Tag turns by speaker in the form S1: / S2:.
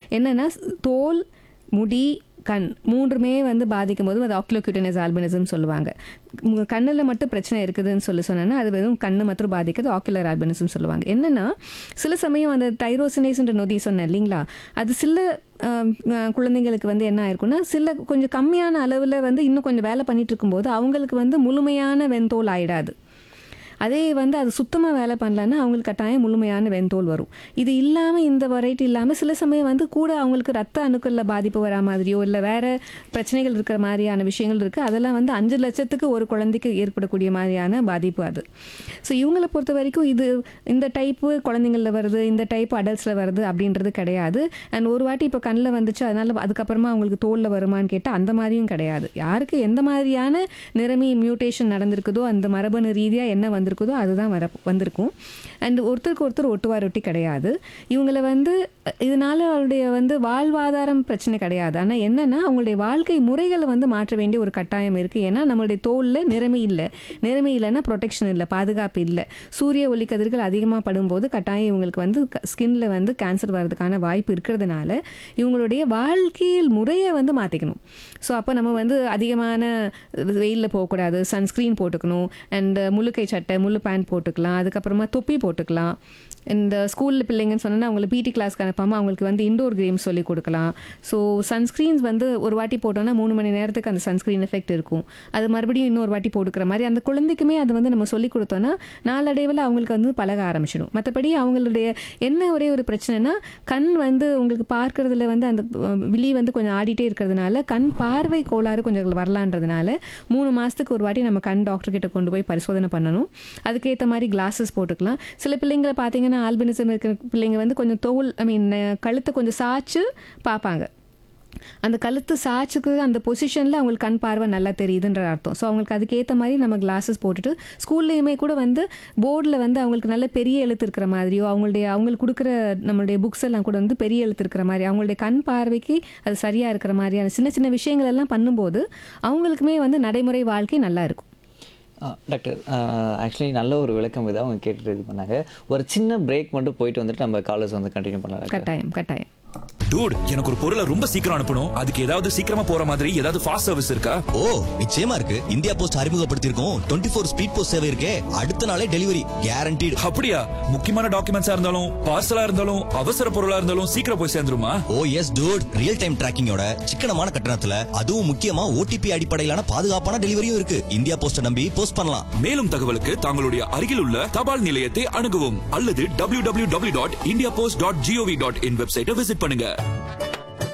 S1: என்னன்னா தோல் முடி கண் மூன்றுமே வந்து பாதிக்கும் போது அது ஆக்லோக்யூட்டனஸ் ஆல்பினிசம் சொல்லுவாங்க உங்க கண்ணில் மட்டும் பிரச்சனை இருக்குதுன்னு சொல்லி சொன்னேன்னா அது வெறும் கண்ணு மட்டும் பாதிக்குது ஆக்குலர் ஆல்பினிசம் சொல்லுவாங்க என்னன்னா சில சமயம் அந்த தைரோசினேஸ்ன்ற நொதி சொன்னேன் இல்லைங்களா அது சில ஆம், ஆ, குழந்தைங்களுக்கு வந்து என்ன ஆயிருக்குன்னா சில கொஞ்சம் கம்மியான அளவில் வந்து இன்னும் கொஞ்சம் வேலை பண்ணிட்டு இருக்கும்போது அவங்களுக்கு வந்து முழுமையான வெண்தோல் ஆயிடாது அதே வந்து அது சுத்தமாக வேலை பண்ணலன்னா அவங்களுக்கு கட்டாயம் முழுமையான வெண்தோல் வரும் இது இல்லாமல் இந்த வெரைட்டி இல்லாமல் சில சமயம் வந்து கூட அவங்களுக்கு ரத்த அணுக்களில் பாதிப்பு வரா மாதிரியோ இல்லை வேற பிரச்சனைகள் இருக்கிற மாதிரியான விஷயங்கள் இருக்குது அதெல்லாம் வந்து அஞ்சு லட்சத்துக்கு ஒரு குழந்தைக்கு ஏற்படக்கூடிய மாதிரியான பாதிப்பு அது ஸோ இவங்களை பொறுத்த வரைக்கும் இது இந்த டைப்பு குழந்தைங்களில் வருது இந்த டைப் அடல்ட்ஸில் வருது அப்படின்றது கிடையாது அண்ட் ஒரு வாட்டி இப்போ கண்ணில் வந்துச்சு அதனால அதுக்கப்புறமா அவங்களுக்கு தோலில் வருமான்னு கேட்டால் அந்த மாதிரியும் கிடையாது யாருக்கு எந்த மாதிரியான நிறமி மியூட்டேஷன் நடந்திருக்குதோ அந்த மரபணு ரீதியாக என்ன வந்திருக்குதோ அதுதான் வர வந்திருக்கும் அண்ட் ஒருத்தருக்கு ஒருத்தர் ஒட்டுவார் ஒட்டி கிடையாது இவங்களை வந்து இதனால அவருடைய வந்து வாழ்வாதாரம் பிரச்சனை கிடையாது ஆனால் என்னன்னா அவங்களுடைய வாழ்க்கை முறைகளை வந்து மாற்ற வேண்டிய ஒரு கட்டாயம் இருக்குது ஏன்னா நம்மளுடைய தோலில் நிறமை இல்லை நிறமை இல்லைன்னா ப்ரொடெக்ஷன் இல்லை பாதுகாப்பு இல்லை சூரிய ஒளிக்கதிர்கள் அதிகமாக படும்போது கட்டாயம் இவங்களுக்கு வந்து ஸ்கின்ல வந்து கேன்சர் வர்றதுக்கான வாய்ப்பு இருக்கிறதுனால இவங்களுடைய வாழ்க்கையில் முறையை வந்து மாற்றிக்கணும் ஸோ அப்போ நம்ம வந்து அதிகமான வெயிலில் போகக்கூடாது சன்ஸ்க்ரீன் போட்டுக்கணும் அண்ட் முழுக்கை சட்டை முழு பேண்ட் போட்டுக்கலாம் அதுக்கப்புறமா தொப்பி போட்டுக்கலாம் இந்த ஸ்கூலில் பிள்ளைங்கன்னு சொன்னால் அவங்கள பிடி கிளாஸ்க்கு அனுப்பாமல் அவங்களுக்கு வந்து இண்டோர் கேம்ஸ் சொல்லி கொடுக்கலாம் ஸோ சன்ஸ்க்ரீன்ஸ் வந்து ஒரு வாட்டி போட்டோன்னா மூணு மணி நேரத்துக்கு அந்த சன்ஸ்க்ரீன் எஃபெக்ட் இருக்கும் அது மறுபடியும் இன்னொரு வாட்டி போட்டுக்கிற மாதிரி அந்த குழந்தைக்குமே அது வந்து நம்ம சொல்லி கொடுத்தோன்னா நாளடைவில் அவங்களுக்கு வந்து பழக ஆரம்பிச்சிடும் மற்றபடி அவங்களுடைய என்ன ஒரே ஒரு பிரச்சனைனா கண் வந்து உங்களுக்கு பார்க்கறதுல வந்து அந்த அஹ், விழி வந்து கொஞ்சம் ஆடிட்டே இருக்கிறதுனால கண் பார்வை கோளாறு கொஞ்சம் வரலான்றதுனால மூணு மாதத்துக்கு ஒரு வாட்டி நம்ம கண் டாக்டர் கிட்ட கொண்டு போய் பரிசோதனை பண்ணணும் அதுக்கேற்ற மாதிரி கிளாஸஸ் போட்டுக்கலாம் சில பிள்ளைங்களை பார்த்தீங்கன்னா ஆல்பினிசம் இருக்கிற பிள்ளைங்க வந்து கொஞ்சம் தோல் ஐ மீன் கழுத்தை கொஞ்சம் சாய்ச்சு பார்ப்பாங்க அந்த கழுத்து சாய்ச்சுக்கு அந்த பொசிஷனில் அவங்களுக்கு கண் பார்வை நல்லா தெரியுதுன்ற அர்த்தம் ஸோ அவங்களுக்கு அதுக்கேற்ற மாதிரி நம்ம கிளாஸஸ் போட்டுட்டு ஸ்கூல்லையுமே கூட வந்து போர்டில் வந்து அவங்களுக்கு நல்ல பெரிய எழுத்து இருக்கிற மாதிரியோ அவங்களுடைய அவங்களுக்கு கொடுக்குற நம்மளுடைய புக்ஸ் எல்லாம் கூட வந்து பெரிய எழுத்து இருக்கிற மாதிரி அவங்களுடைய கண் பார்வைக்கு அது சரியாக இருக்கிற மாதிரியான சின்ன சின்ன விஷயங்கள் எல்லாம் பண்ணும்போது அவங்களுக்குமே வந்து நடைமுறை வாழ்க்கை நல்லா இருக்கும்
S2: ஆ, டாக்டர் ஆக்சுவலி நல்ல ஒரு விளக்கம் இதை அவங்க கேட்டுட்டு இது பண்ணாங்க ஒரு சின்ன பிரேக் மட்டும் போயிட்டு வந்துட்டு நம்ம காலேஜ் வந்து கண்டினியூ பண்ணலாம் டாக்டர்.
S1: கட்டாயம் கட்டாயம்
S3: டூட் எனக்கு ஒரு பொருளை ரொம்ப சீக்கிரம் அனுப்பணும் அதுக்கு ஏதாவது சீக்கிரமா போற மாதிரி ஏதாவது ஃபாஸ்ட் சர்வீஸ் இருக்கா
S4: ஓ நிச்சயமா இருக்கு இந்தியா போஸ்ட் அறிமுகப்படுத்தியிருக்கோம் டுவெண்ட்டி ஃபோர் ஸ்பீட் போஸ்ட் சேவை இருக்கே அடுத்த நாளே டெலிவரி கேரண்டீடு
S3: அப்படியா முக்கியமான டாக்குமெண்ட்ஸா இருந்தாலும் பார்சலா இருந்தாலும் அவசர பொருளா இருந்தாலும் சீக்கிரம் போய் சேர்ந்துருமா
S4: oh yes dude real time டிராக்கிங்கோட சிக்கனமான கட்டணத்துல அதுவும் முக்கியமா ஓடிபி அடிப்படையிலான பாதுகாப்பான டெலிவரியும் இருக்கு இந்தியா போஸ்ட நம்பி போஸ்ட் பண்ணலாம்
S3: மேலும் தகவலுக்கு தங்களுடைய அருகில் உள்ள தபால் நிலையத்தை அணுகவும் அல்லது www.indiapost.gov.in டாட் வெப்சைட்டை விசிட் பண்ணுங்க